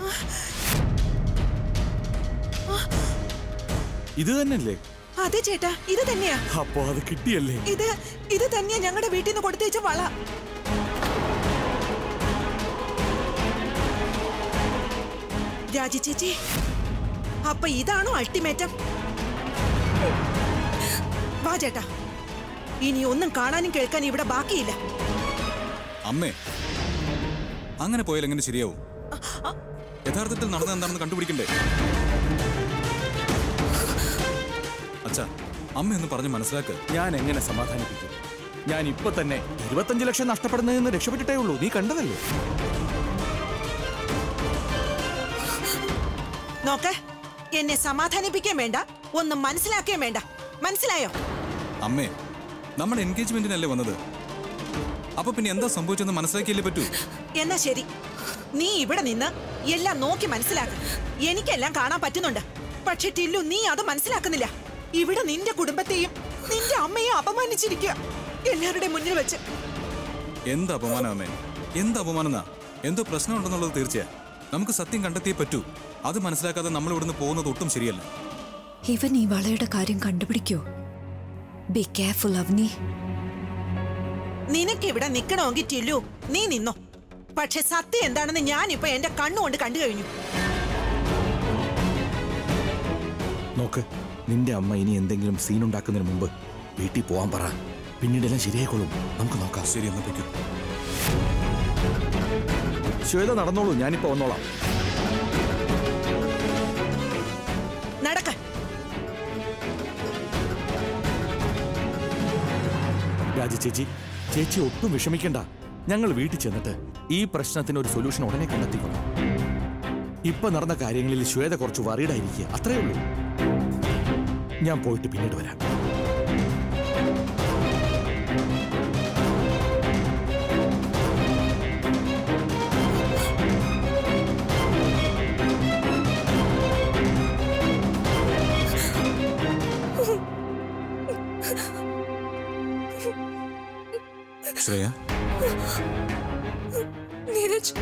ഇത് തന്നെയല്ലേ അതെ ചേട്ടാ ഇത് തന്നെയാ അപ്പോ അത് കിട്ടിയല്ലേ ഇത് ഇത് തന്നെയാ ഞങ്ങളുടെ വീട്ടിൽ നിന്ന് കൊടുത്തേച്ച വള രാജി ചേച്ചി അപ്പൊ ഇതാണോ അൾട്ടിമേറ്റം വാ ചേട്ടാ ഇനി ഒന്നും കാണാനും കേൾക്കാനും ഇവിടെ ബാക്കിയില്ല അമ്മേ അങ്ങനെ പോയാൽ എങ്ങനെ ശരിയാവും യഥാർത്ഥത്തിൽ നടന്നത് എന്താണെന്ന് കണ്ടുപിടിക്കണ്ടേ അച്ഛാ അമ്മ ഒന്ന് പറഞ്ഞ് മനസ്സിലാക്ക് ഞാൻ എങ്ങനെ സമാധാനിപ്പിക്കും ഞാൻ ഇപ്പൊ തന്നെ ഇരുപത്തഞ്ച് ലക്ഷം നഷ്ടപ്പെടുന്നതിൽ നിന്ന് രക്ഷപ്പെട്ടിട്ടേ ഉള്ളൂ നീ കണ്ടതല്ലേ നോക്ക് എന്നെ സമാധാനിപ്പിക്കാൻ വേണ്ട ഒന്നും മനസ്സിലാക്കുകയും വേണ്ട മനസ്സിലായോ അമ്മേ നമ്മുടെ എൻഗേജ്മെന്റിനല്ലേ വന്നത് അപ്പൊ പിന്നെ എന്താ സംഭവിച്ചെന്ന് മനസ്സിലാക്കിയല്ലേ പറ്റൂ എന്നാ ശരി നീ ഇവിടെ നിന്ന് എല്ലാം നോക്കി മനസ്സിലാക്കും എനിക്കെല്ലാം കാണാൻ പറ്റുന്നുണ്ട് പക്ഷെ ടില്ലു നീ അത് മനസ്സിലാക്കുന്നില്ല ഇവിടെ നിന്റെ കുടുംബത്തെയും നിന്റെ അമ്മയെ അപമാനിച്ചിരിക്കുക എല്ലാവരുടെ മുന്നിൽ വെച്ച് എന്ത് അപമാനം അമ്മേ എന്ത് അപമാനം എന്തോ പ്രശ്നമുണ്ടെന്നുള്ളത് തീർച്ചയാ നമുക്ക് സത്യം കണ്ടെത്തിയേ പറ്റൂ അത് മനസ്സിലാക്കാതെ നമ്മൾ ഇവിടുന്ന് പോകുന്നത് ഒട്ടും ശരിയല്ല ഇവൻ ഈ വളയുടെ കാര്യം കണ്ടുപിടിക്കോ ബി കെയർഫുൾ അവനി നിനക്ക് ഇവിടെ നിക്കണമെങ്കിൽ ടില്ലു നീ നിന്നോ പക്ഷെ സത്യം എന്താണെന്ന് ഞാനിപ്പോ എന്റെ കണ്ണുകൊണ്ട് കണ്ടു കഴിഞ്ഞു നോക്ക് നിന്റെ അമ്മ ഇനി എന്തെങ്കിലും സീൻ ഉണ്ടാക്കുന്നതിന് മുമ്പ് വീട്ടിൽ പോവാൻ പറ പിന്നീടെല്ലാം ശരിയായിക്കോളും നമുക്ക് നോക്കാം ശരി എന്നാ പൊയ്ക്കോ ശ്വേത നടന്നോളൂ ഞാനിപ്പോ വന്നോളാം നടക്ക രാജ ചേച്ചി ചേച്ചി ഒട്ടും വിഷമിക്കണ്ട ഞങ്ങൾ വീട്ടിൽ ചെന്നിട്ട് ഈ പ്രശ്നത്തിന് ഒരു സൊല്യൂഷൻ ഉടനെ കണ്ടെത്തിക്കണം ഇപ്പൊ നടന്ന കാര്യങ്ങളിൽ ശ്വേത കുറച്ച് വറീഡായിരിക്കുക അത്രേ ഉള്ളൂ ഞാൻ പോയിട്ട് പിന്നീട് വരാം ശ്രേയ നീരജ്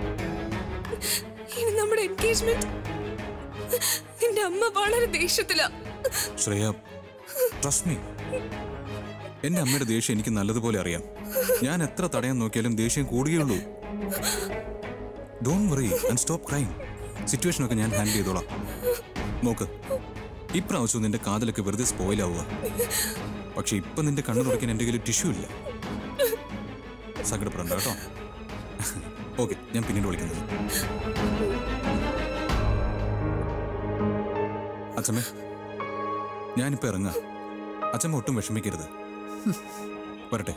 ഇനി നമ്മുടെ എൻഗേജ്മെന്റ് നിന്റെ അമ്മ വളരെ ദേഷ്യത്തിലാ ശ്രേയ ട്രസ്റ്റ് മീ എന്റെ അമ്മയുടെ ദേഷ്യം എനിക്ക് നല്ലതുപോലെ അറിയാം ഞാൻ എത്ര തടയാൻ നോക്കിയാലും ദേഷ്യം കൂടുകയുള്ളൂ don't worry and stop crime സിറ്റുവേഷനൊക്കെ ഞാൻ ഹാൻഡിൽ ചെയ്തോളാം നോക്ക് ഇപ്രാവശ്യം നിന്റെ കാതിലൊക്കെ വെറുതെ സ്പോയിൽ ആവുക പക്ഷെ ഇപ്പൊ നിന്റെ കണ്ണു തുടയ്ക്കാൻ എന്റെ കയ്യിൽ ടിഷ്യൂ ഇല്ല സങ്കടപ്പെടണ്ട കേട്ടോ ഓക്കെ ഞാൻ പിന്നീട് വിളിക്കുന്നത് അച്ഛമ്മേ ഞാനിപ്പോ ഇറങ്ങാം അച്ഛമ്മ ഒട്ടും വിഷമിക്കരുത് വരട്ടെ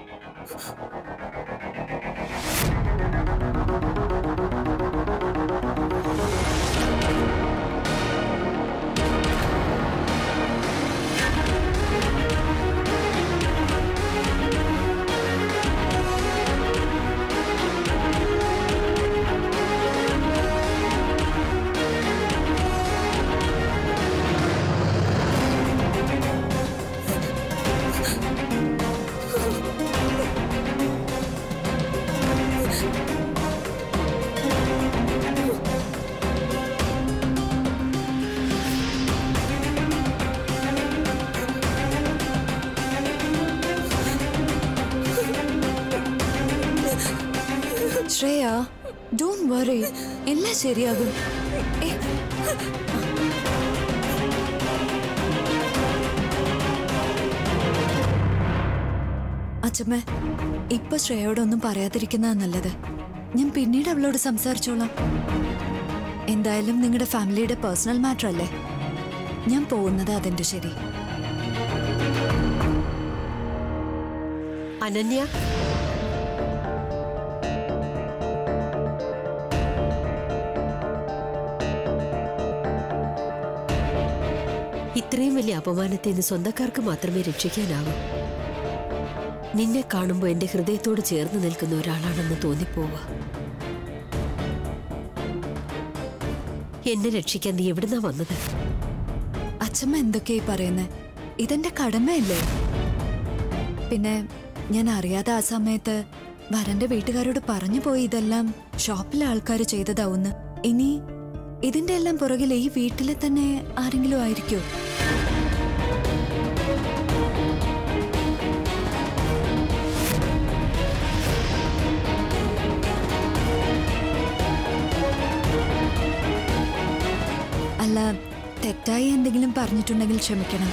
ശ്രേയ ഡോൺ വറി എല്ലാം ശരിയാകും ഏ, അച്ഛമ്മ ഇപ്പൊ ശ്രേയോടൊന്നും പറയാതിരിക്കുന്നതാ നല്ലത് ഞാൻ പിന്നീട് അവളോട് സംസാരിച്ചോളാം എന്തായാലും നിങ്ങളുടെ ഫാമിലിയുടെ പേഴ്സണൽ മാറ്റർ അല്ലേ ഞാൻ പോകുന്നത് അതിന്റെ ശരി അനന്യ ഇത്രയും വലിയ അപമാനത്തെ നിന്ന് സ്വന്തക്കാർക്ക് മാത്രമേ രക്ഷിക്കാനാവൂ നിന്നെ കാണുമ്പോൾ എന്റെ ഹൃദയത്തോട് ചേർന്ന് നിൽക്കുന്ന ഒരാളാണെന്ന് തോന്നിപ്പോവുക എന്നെ രക്ഷിക്കാൻ നീ എവിടുന്നാ വന്നത് അച്ഛമ്മ എന്തൊക്കെയായി പറയുന്നത് ഇതെന്റെ കടമയല്ലേ പിന്നെ ഞാൻ അറിയാതെ ആ സമയത്ത് വരന്റെ വീട്ടുകാരോട് പറഞ്ഞു പോയി ഇതെല്ലാം ഷോപ്പിലെ ആൾക്കാർ ചെയ്തതാവുന്ന് ഇനി ഇതിന്റെ എല്ലാം പുറകിൽ ഈ വീട്ടിലെ തന്നെ ആരെങ്കിലും ആയിരിക്കോ അല്ല തെറ്റായി എന്തെങ്കിലും പറഞ്ഞിട്ടുണ്ടെങ്കിൽ ക്ഷമിക്കണം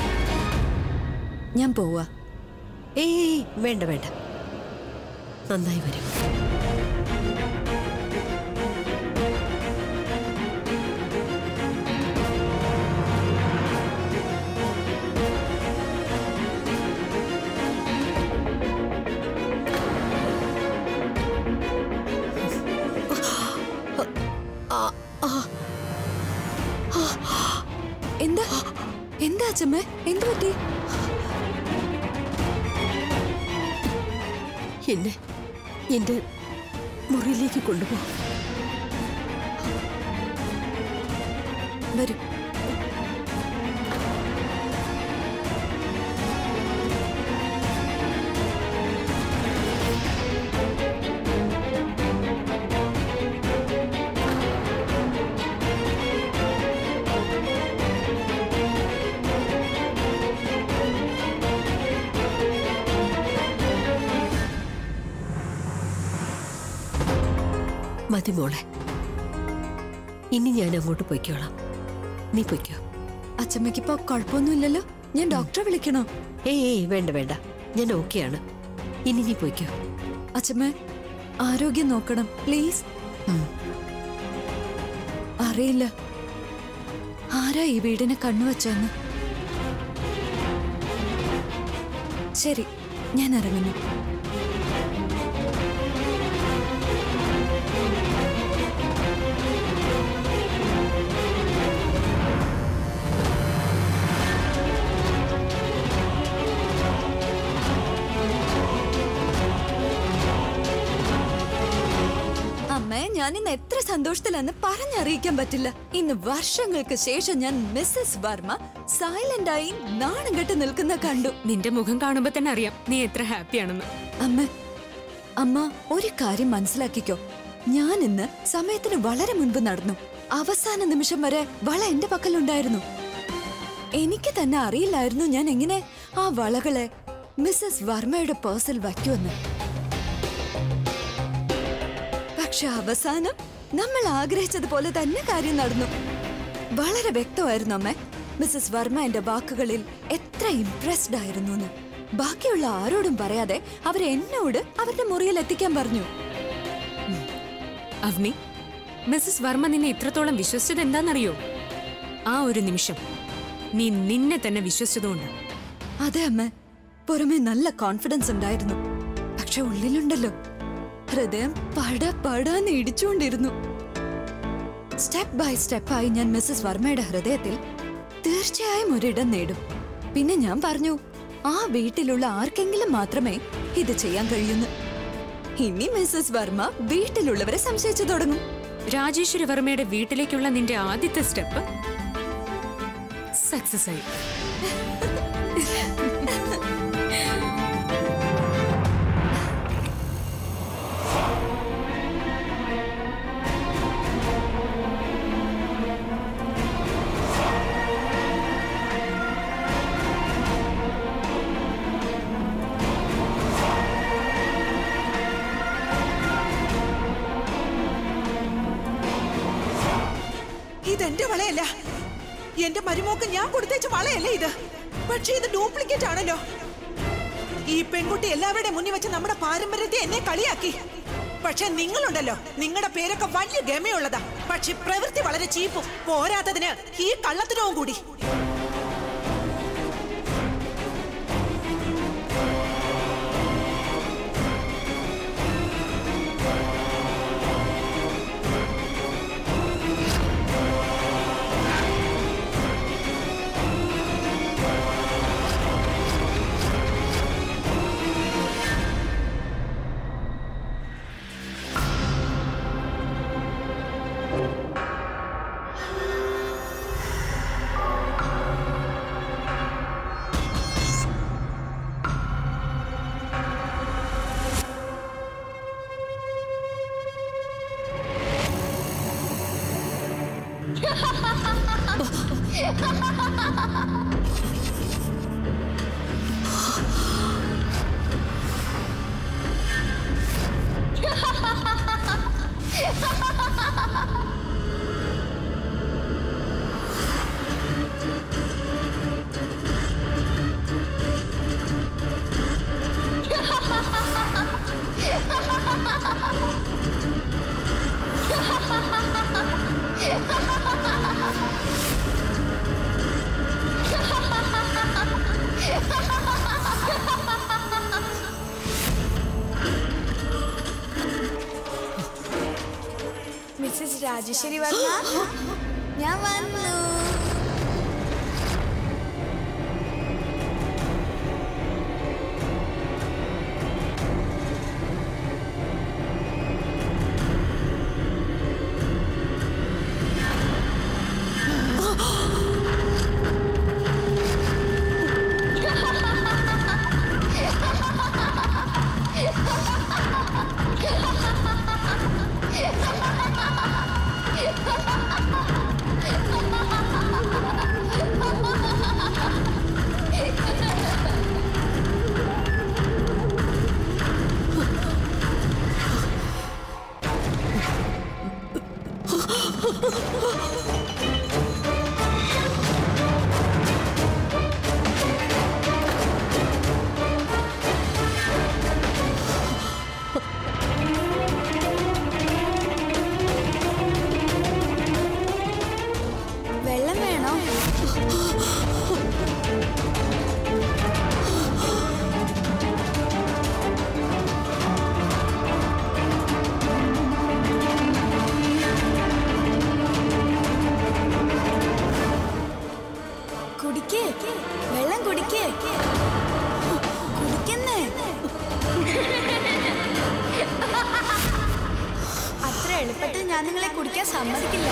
ഞാൻ പോവാ ഏയ് വേണ്ട വേണ്ട നന്നായി വരും എന്താ എന്താ അച്ഛമ്മേ എന്തു പറ്റി എന്നെ എന്റെ മുറിയിലേക്ക് കൊണ്ടുപോ വരൂ മതി മോളെ ഇനി ഞാൻ അങ്ങോട്ട് പൊയ്ക്കോളാം നീ പൊയ്ക്കോ അച്ഛമ്മയ്ക്കിപ്പോ കുഴപ്പമൊന്നുമില്ലല്ലോ ഞാൻ ഡോക്ടറെ വിളിക്കണോ ഏയ് ഏയ് വേണ്ട വേണ്ട ഞാൻ ഓക്കെയാണ് ഇനി നീ പൊയ്ക്കോ അച്ഛമ്മ ആരോഗ്യം നോക്കണം പ്ലീസ് അറിയില്ല ആരാ ഈ വീടിനെ കണ്ണുവച്ചെന്ന് ശരി ഞാൻ ഇറങ്ങുന്നു അമ്മേ ഞാൻ ഇന്ന് എത്ര സന്തോഷത്തിലാന്ന് പറഞ്ഞറിയിക്കാൻ പറ്റില്ല ഇന്ന് വർഷങ്ങൾക്ക് ശേഷം ഞാൻ മിസ്സസ് വർമ്മ സൈലന്റ് ആയി നാണം കെട്ട് നിൽക്കുന്ന കണ്ടു നിന്റെ മുഖം കാണുമ്പോ തന്നെ അറിയാം നീ എത്ര ഹാപ്പിയാണെന്ന് അമ്മ അമ്മ ഒരു കാര്യം മനസ്സിലാക്കിക്കോ ഞാൻ ഇന്ന് സമയത്തിന് വളരെ മുൻപ് നടന്നു അവസാന നിമിഷം വരെ വള എന്റെ പക്കലുണ്ടായിരുന്നു എനിക്ക് തന്നെ അറിയില്ലായിരുന്നു ഞാൻ എങ്ങനെ ആ വളകളെ മിസ്സസ് വർമ്മയുടെ പേഴ്സിൽ വയ്ക്കുമെന്ന് പക്ഷെ അവസാനം നമ്മൾ ആഗ്രഹിച്ചതുപോലെ തന്നെ കാര്യം നടന്നു വളരെ വ്യക്തമായിരുന്നു അമ്മ മിസ്സസ് വർമ്മ എന്റെ വാക്കുകളിൽ എത്ര ഇംപ്രസ്ഡ് ആയിരുന്നു എന്ന് ബാക്കിയുള്ള ആരോടും പറയാതെ അവർ എന്നോട് അവരുടെ മുറിയിൽ എത്തിക്കാൻ പറഞ്ഞു അവനി മിസ്സസ് വർമ്മ നിന്നെ ഇത്രത്തോളം വിശ്വസിച്ചത് എന്താണെന്നറിയോ ആ ഒരു നിമിഷം നീ നിന്നെ തന്നെ വിശ്വസിച്ചതുകൊണ്ട് അതെ അമ്മ പുറമെ നല്ല കോൺഫിഡൻസ് ഉണ്ടായിരുന്നു പക്ഷെ ഉള്ളിലുണ്ടല്ലോ ഹൃദയം പട പടാന്ന് ഇടിച്ചുകൊണ്ടിരുന്നു സ്റ്റെപ്പ് ബൈ സ്റ്റെപ്പായി ഞാൻ മിസ്സസ് വർമ്മയുടെ ഹൃദയത്തിൽ തീർച്ചയായും ഒരിടം നേടും പിന്നെ ഞാൻ പറഞ്ഞു ആ വീട്ടിലുള്ള ആർക്കെങ്കിലും മാത്രമേ ഇത് ചെയ്യാൻ കഴിയുന്നു ഇനി മിസ്സസ് വർമ്മ വീട്ടിലുള്ളവരെ സംശയിച്ചു തുടങ്ങും രാജേശ്വരി വർമ്മയുടെ വീട്ടിലേക്കുള്ള നിന്റെ ആദ്യത്തെ സ്റ്റെപ്പ് സക്സസ് ആയി ഇതെന്റെ വളയല്ല എന്റെ മരുമോക്ക് ഞാൻ കൊടുത്തേച്ച വളയല്ലേ ഇത് പക്ഷേ ഇത് ഡ്യൂപ്ലിക്കേറ്റ് ആണല്ലോ ഈ പെൺകുട്ടി എല്ലാവരുടെ മുന്നിൽ വെച്ച് നമ്മുടെ പാരമ്പര്യത്തെ എന്നെ കളിയാക്കി പക്ഷെ നിങ്ങളുണ്ടല്ലോ നിങ്ങളുടെ പേരൊക്കെ വലിയ ഗമയുള്ളതാ പക്ഷെ പ്രവൃത്തി വളരെ ചീപ്പും പോരാത്തതിന് ഈ കള്ളത്തിനവും കൂടി മിസ്സസ് രാജേശ്വരി വർമ്മ ഞാൻ വന്നു വെള്ളം വേണോ കുടിക്കേ വെള്ളം കുടിക്കേ കുടിക്കുന്നേ അത്ര എളുപ്പത്തിൽ ഞാൻ നിങ്ങളെ കുടിക്കാൻ സമ്മതിക്കില്ല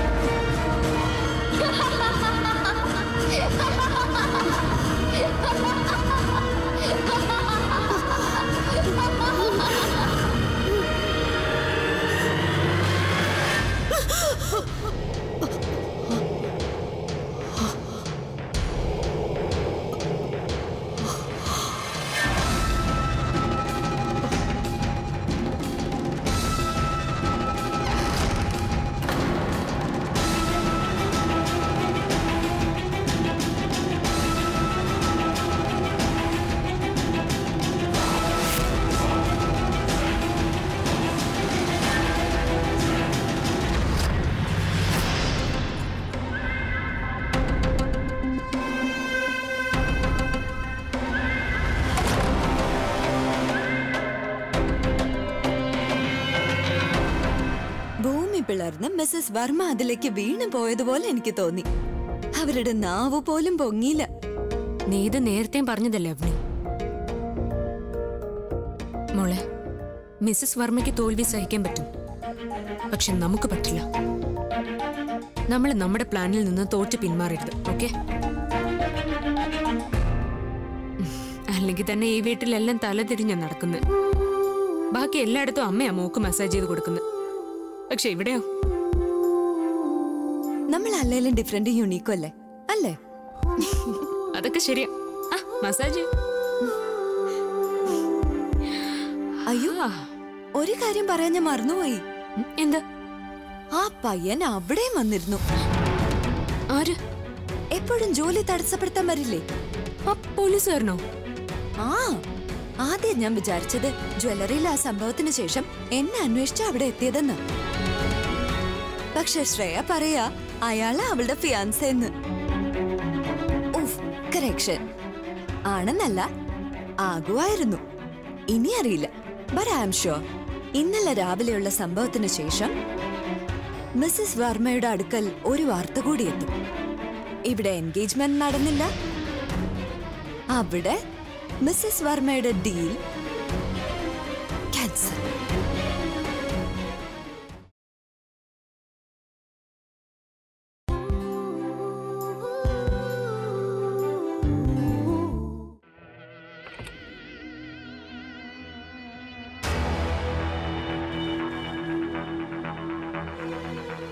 ഭൂമി പിളർന്ന് മിസ്സസ് വർമ്മ അതിലേക്ക് വീണു പോയതുപോലെ എനിക്ക് തോന്നി അവരുടെ നാവ് പോലും പൊങ്ങിയില്ല നീ ഇത് നേരത്തെയും പറഞ്ഞതല്ലേ അവനി മോളെ മിസ്സസ് വർമ്മയ്ക്ക് തോൽവി സഹിക്കാൻ പറ്റും പക്ഷെ നമുക്ക് പറ്റില്ല നമ്മൾ നമ്മുടെ പ്ലാനിൽ നിന്ന് തോറ്റ് പിന്മാറരുത് ഓക്കെ അല്ലെങ്കിൽ തന്നെ ഈ വീട്ടിലെല്ലാം തല തിരിഞ്ഞാ നടക്കുന്നത് ബാക്കി എല്ലായിടത്തും അമ്മയാ മോക്ക് മസാജ് ചെയ്ത് കൊടുക്കുന്നത് പക്ഷെ ഇവിടെയോ നമ്മൾ അല്ലേലും ഡിഫറെന്റ് യുണീക്കും അല്ലേ അല്ലേ അതൊക്കെ ശരിയാ ആ മസാജ് അയ്യോ ഒരു കാര്യം പറയാൻ ഞാൻ മറന്നുപോയി ഉം, എന്താ ആ പയ്യൻ അവിടെയും വന്നിരുന്നു ആര് എപ്പോഴും ജോലി തടസ്സപ്പെടുത്താൻ വരില്ലേ ആ പോലീസുകാരനോ ആ ആദ്യം ഞാൻ വിചാരിച്ചത് ജ്വല്ലറിയിൽ ആ സംഭവത്തിന് ശേഷം എന്നെ അന്വേഷിച്ച് അവിടെ എത്തിയതെന്ന് പക്ഷെ ശ്രേയ പറയാ അയാള് അവളുടെ ഫിയാൻസെന്ന് കറക്ഷൻ ആണെന്നല്ല ആകുമായിരുന്നു ഇനി അറിയില്ല ബട്ട് ഐ ആം ഷുവർ ഇന്നലെ രാവിലെയുള്ള സംഭവത്തിന് ശേഷം മിസ്സസ് വർമ്മയുടെ അടുക്കൽ ഒരു വാർത്ത കൂടി എത്തും ഇവിടെ എൻഗേജ്മെന്റ് നടന്നില്ല അവിടെ മിസ്സസ് വർമ്മയുടെ ഡീൽ ക്യാൻസൽ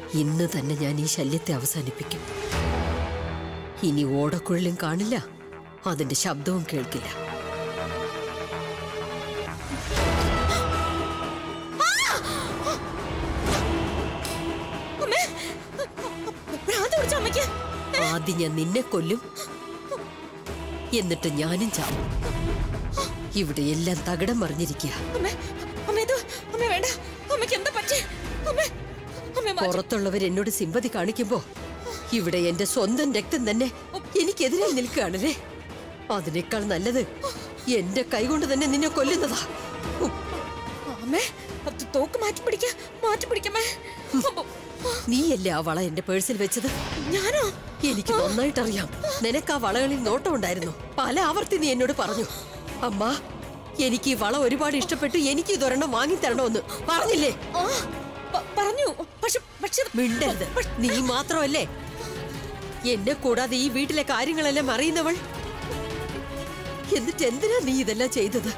ഇന്ന് തന്നെ ഞാൻ ഈ ശല്യത്തെ അവസാനിപ്പിക്കും ഇനി ഓടക്കുഴലും കാണില്ല അതിന്റെ ശബ്ദവും കേൾക്കില്ല അമ്മേ ഭ്രാന്ത് പിടിച്ച അമ്മയ്ക്ക് ആദ്യം ഞാൻ നിന്നെ കൊല്ലും എന്നിട്ട് ഞാനും ചാവും ഇവിടെ എല്ലാം തകിടം മറിഞ്ഞിരിക്കുക അമ്മേ അമ്മ ഇത് അമ്മ വേണ്ട അമ്മയ്ക്ക് എന്താ പറ്റേ അമ്മേ അമ്മ മാറ്റി പുറത്തുള്ളവർ എന്നോട് സിമ്പതി കാണിക്കുമ്പോ ഇവിടെ എന്റെ സ്വന്തം രക്തം തന്നെ എനിക്കെതിരെ നിൽക്കുകയാണല്ലേ അതിനേക്കാൾ നല്ലത് എന്റെ കൈകൊണ്ട് തന്നെ നിന്നെ കൊല്ലുന്നതാ ഉം, അമ്മേ അത് തോക്ക് മാറ്റി പിടിക്ക മാറ്റി പിടിക്കമ്മേ അമ്മ, നീയല്ലേ ആ വള എന്റെ പേഴ്സിൽ വെച്ചത് ഞാനോ എനിക്ക് നന്നായിട്ടറിയാം നിനക്ക് ആ വളകളിൽ നോട്ടം ഉണ്ടായിരുന്നു പല ആവർത്തി നീ എന്നോട് പറഞ്ഞു അമ്മ എനിക്ക് ഈ വള ഒരുപാട് ഇഷ്ടപ്പെട്ടു എനിക്ക് ഇതൊരെണ്ണം വാങ്ങിത്തരണമെന്ന് പറഞ്ഞില്ലേ ആ, പ- പറഞ്ഞു പക്ഷെ പക്ഷെ മിണ്ടരുത് നീ മാത്രമല്ലേ എന്നെ കൂടാതെ ഈ വീട്ടിലെ കാര്യങ്ങളെല്ലാം അറിയുന്നവൾ എന്നിട്ട് എന്തിനാ നീ ഇതെല്ലാം ചെയ്തത്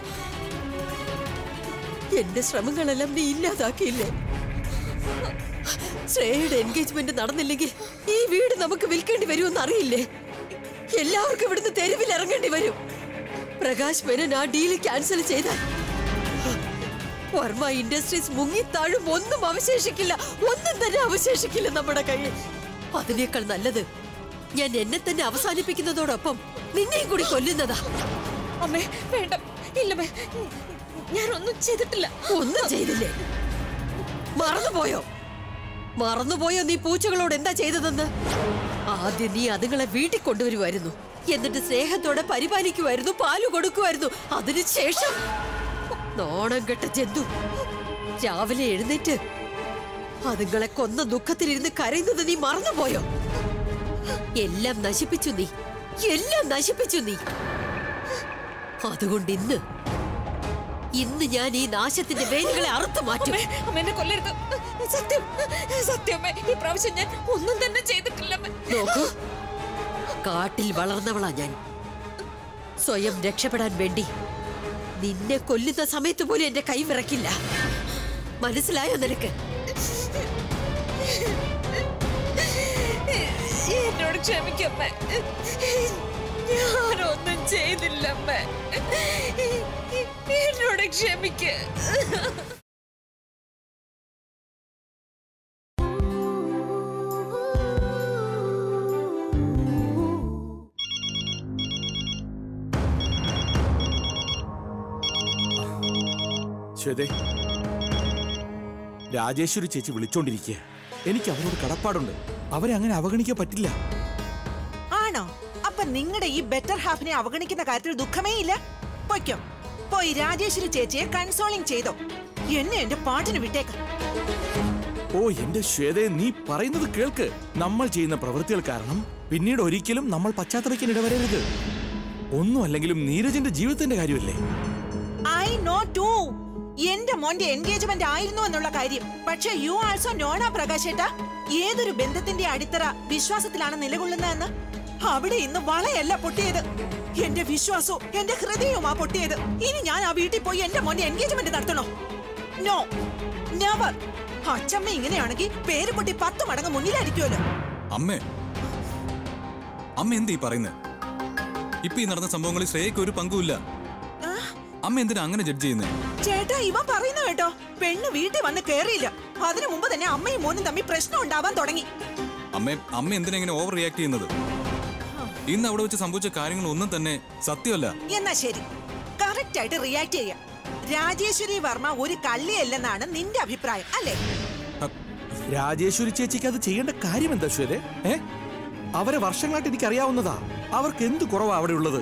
എന്റെ ശ്രമങ്ങളെല്ലാം നീ ഇല്ലാതാക്കിയില്ലേ ശ്രേയയുടെ എൻഗേജ്മെന്റ് നടന്നില്ലെങ്കിൽ ഈ വീട് നമുക്ക് വിൽക്കേണ്ടി വരുമെന്ന് അറിയില്ലേ എല്ലാവർക്കും ഇവിടുന്ന് തെരുവിൽ ഇറങ്ങേണ്ടി വരും പ്രകാശ് മേനൻ ആ ഡീല് ക്യാൻസൽ ചെയ്താൽ വർമ്മ ഇൻഡസ്ട്രീസ് മുങ്ങിത്താഴും ഒന്നും അവശേഷിക്കില്ല ഒന്നും തന്നെ അവശേഷിക്കില്ല നമ്മുടെ കയ്യിൽ അതിനേക്കാൾ നല്ലത് ഞാൻ എന്നെ തന്നെ അവസാനിപ്പിക്കുന്നതോടൊപ്പം നിന്നെയും കൂടി കൊല്ലുന്നതാ അമ്മേ വേണ്ട ഇല്ലമ്മേ ഞാനൊന്നും ചെയ്തിട്ടില്ല ഒന്നും ചെയ്തില്ലേ മറന്നുപോയോ മറന്നുപോയോ നീ പൂച്ചകളോട് എന്താ ചെയ്തതെന്ന് ആദ്യം നീ അതുങ്ങളെ വീട്ടിൽ കൊണ്ടുവരുമായിരുന്നു എന്നിട്ട് സ്നേഹത്തോടെ പരിപാലിക്കുമായിരുന്നു പാല് കൊടുക്കുമായിരുന്നു അതിനുശേഷം നോണം കെട്ട ജന്തു രാവിലെ എഴുന്നേറ്റ് അതുങ്ങളെ കൊന്ന ദുഃഖത്തിലിരുന്ന് കരയുന്നത് നീ മറന്നുപോയോ എല്ലാം നശിപ്പിച്ചു നീ എല്ലാം നശിപ്പിച്ചു നീ അതുകൊണ്ട് ഇന്ന് ഇന്ന് ഞാൻ ഈ നാശത്തിന്റെ വേരുകളെ അറുത്തു മാറ്റും അമ്മേ അമ്മ എന്നെ കൊല്ലരുത് സത്യം സത്യം അമ്മേ ഈ പ്രാവശ്യം ഞാൻ ഒന്നും തന്നെ ചെയ്തിട്ടില്ല അമ്മേ നോക്കൂ കാട്ടിൽ വളർന്നവളാ ഞാൻ സ്വയം രക്ഷപ്പെടാൻ വേണ്ടി നിന്നെ കൊല്ലുന്ന സമയത്ത് പോലും എന്റെ കൈ വിറക്കില്ല മനസ്സിലായോ നിനക്ക് എന്നോട് ക്ഷമിക്കമ്മേ ഞാനൊന്നും ചെയ്തില്ല അമ്മേ എന്നോട് ക്ഷമിക്ക ശ്വേതേ രാജേശ്വരി ചേച്ചി വിളിച്ചോണ്ടിരിക്കുക എനിക്ക് അവരോട് കടപ്പാടുണ്ട് അവരെ അങ്ങനെ അവഗണിക്കാൻ പറ്റില്ല ആണോ അപ്പൊ നിങ്ങളുടെ ഈ ബെറ്റർ ഹാഫിനെ അവഗണിക്കുന്ന കാര്യത്തിൽ ദുഃഖമേ ഇല്ല പൊയ്ക്കോ പോയി രാജേശ്വരി ചേച്ചിയെ കൺസോളിംഗ് ചെയ്തോ എന്നെ എന്റെ പാട്ടിന് വിട്ടേക്ക് ഓ എന്റെ ശ്വേതയെ നീ പറയുന്നത് കേൾക്ക് നമ്മൾ ചെയ്യുന്ന പ്രവൃത്തികൾ കാരണം പിന്നീട് ഒരിക്കലും നമ്മൾ പശ്ചാത്തലയ്ക്കാൻ ഇടവരരുത് ഒന്നും അല്ലെങ്കിലും നീരജിന്റെ ജീവിതത്തിന്റെ കാര്യമല്ലേ ഐ നോ ടു എന്റെ മോന്റെ എൻഗേജ്മെന്റ് ആയിരുന്നു എന്നുള്ള കാര്യം പക്ഷെ യു ആൾസോ നോണ പ്രകാശേട്ട ഏതൊരു ബന്ധത്തിന്റെ അടിത്തറ വിശ്വാസത്തിലാണ് നിലകൊള്ളുന്നതെന്ന് അവിടെ ഇന്ന് വളയല്ല പൊട്ടിയത് എന്റെ വിശ്വാസവും എന്റെ ഹൃദയവുമാ പൊട്ടിയത് ഇനി ഞാൻ ആ വീട്ടിൽ പോയി എന്റെ മോന്റെ എൻഗേജ്മെന്റ് നടത്തണോ നോ നെവർ അച്ചമ്മ ഇങ്ങനെയാണെങ്കിൽ പേര് പൊട്ടി പത്ത് മടങ്ങ് മുന്നിലായിരിക്കുമല്ലോ അമ്മേ അമ്മ എന്താ ഈ പറയുന്നത് ഇപ്പൊ ഈ നടന്ന സംഭവങ്ങളിൽ ശ്രേയക്ക് ഒരു പങ്കുമില്ല അമ്മ എന്തിനാ അങ്ങനെ ജഡ്ജ് ചെയ്യുന്നത് ചേട്ടാ ഇവൻ പറയുന്നു കേട്ടോ പെണ്ണ് വീട്ടിൽ വന്ന് കേറിയില്ല അതിനു മുമ്പ് തന്നെ അമ്മയും മോനും തമ്മിൽ പ്രശ്നം ഉണ്ടാവാൻ തുടങ്ങി അമ്മ അമ്മ എന്തിനാ ഇങ്ങനെ ഓവർ റിയാക്ട് ചെയ്യുന്നത് ഇന്ന് അവിടെ വെച്ച് സംഭവിച്ച കാര്യങ്ങൾ ഒന്നും തന്നെ സത്യമല്ല എന്നാ ശരി കറക്റ്റ് ആയിട്ട് റിയാക്ട് ചെയ്യാം രാജേശ്വരി വർമ്മ ഒരു കള്ളിയല്ലെന്നാണ് നിന്റെ അഭിപ്രായം അല്ലേ രാജേശ്വരി ചേച്ചിക്ക് അത് ചെയ്യേണ്ട കാര്യം എന്താ ശ്വേതേ ഏ അവരെ വർഷങ്ങളായിട്ട് എനിക്ക് അറിയാവുന്നതാ അവർക്ക് എന്ത് കുറവാ അവിടെ ഉള്ളത്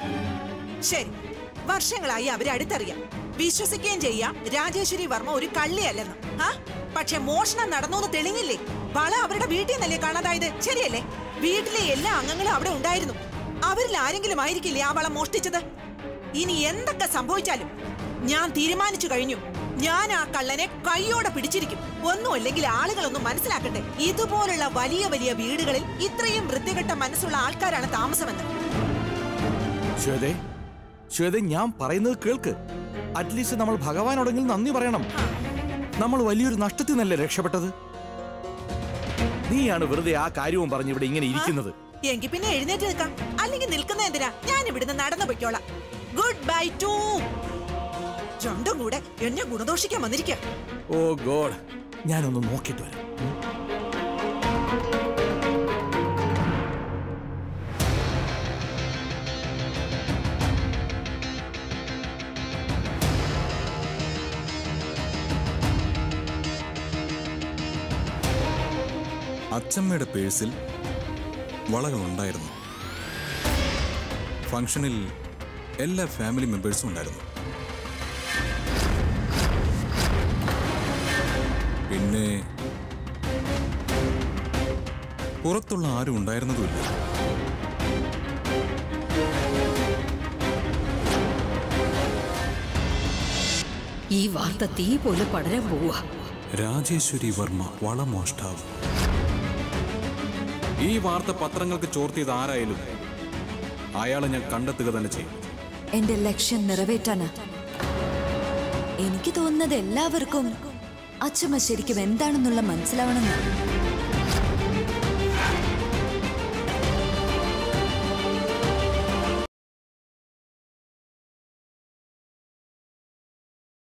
ശരി വർഷങ്ങളായി അവരെ അടുത്തറിയാം വിശ്വസിക്കുകയും ചെയ്യാം രാജേശ്വരി വർമ്മ ഒരു കള്ളിയല്ലെന്ന് ആ പക്ഷെ മോഷണം നടന്നു എന്ന് തെളിഞ്ഞില്ലേ വള അവരുടെ വീട്ടിൽ നിന്നല്ലേ കാണാതായത് ശരിയല്ലേ വീട്ടിലെ എല്ലാ അംഗങ്ങളും അവിടെ ഉണ്ടായിരുന്നു അവരിൽ ആരെങ്കിലും ആയിരിക്കില്ലേ ആ വള മോഷ്ടിച്ചത് ഇനി എന്തൊക്കെ സംഭവിച്ചാലും ഞാൻ തീരുമാനിച്ചു കഴിഞ്ഞു ഞാൻ ആ കള്ളനെ കൈയോടെ പിടിച്ചിരിക്കും ഒന്നുമില്ലെങ്കിൽ ആളുകളൊന്നും മനസ്സിലാക്കട്ടെ ഇതുപോലുള്ള വലിയ വലിയ വീടുകളിൽ ഇത്രയും വൃത്തികെട്ട മനസ്സുള്ള ആൾക്കാരാണ് താമസമെന്ന് ശ്വേതേ ശ്വേത ഞാൻ പറയുന്നത് കേൾക്ക് അറ്റ്ലീസ്റ്റ് നമ്മൾ ഭഗവാനോടെങ്കിലും നന്ദി പറയണം നമ്മൾ വലിയൊരു നഷ്ടത്തിൽ നിന്നല്ലേ രക്ഷപ്പെട്ടത് നീയാണ് വെറുതെ ആ കാര്യവും പറഞ്ഞ് ഇവിടെ ഇങ്ങനെ ഇരിക്കുന്നത് എങ്കി പിന്നെ എഴുന്നേറ്റ് നിൽക്കാം അല്ലെങ്കിൽ നിൽക്കുന്ന എന്തിനാ ഞാൻ ഇവിടുന്ന് നടന്നു പൊയ്ക്കോളാം ഗുഡ് ബൈ ടു രണ്ടും കൂടെ എന്നെ ഗുണദോഷിക്കാൻ വന്നിരിക്കുക ഓ ഗോഡ് ഞാനൊന്ന് നോക്കിയിട്ട് വരാം ഉം. അച്ചമ്മയുടെ പേഴ്സിൽ വളകൾ ഉണ്ടായിരുന്നു ഫംഗ്ഷനിൽ എല്ലാ ഫാമിലി മെമ്പേഴ്സും ഉണ്ടായിരുന്നു പിന്നെ പുറത്തുള്ള ആരും ഉണ്ടായിരുന്നതുമില്ല ഈ വാർത്ത തീ പോലെ പടരാൻ പോവുക രാജേശ്വരി വർമ്മ വളമോഷ്ടാവ് ഈ വാർത്ത പത്രങ്ങൾക്ക് ചോർത്തിയത് ആരായാലും അയാളെ ഞാൻ കണ്ടെത്തുക തന്നെ ചെയ്യും എന്റെ ലക്ഷ്യം നിറവേറ്റാനാ എനിക്ക് തോന്നുന്നത് എല്ലാവർക്കും അച്ഛമ്മ ശരിക്കും എന്താണെന്നുള്ള മനസ്സിലാവണമെന്ന്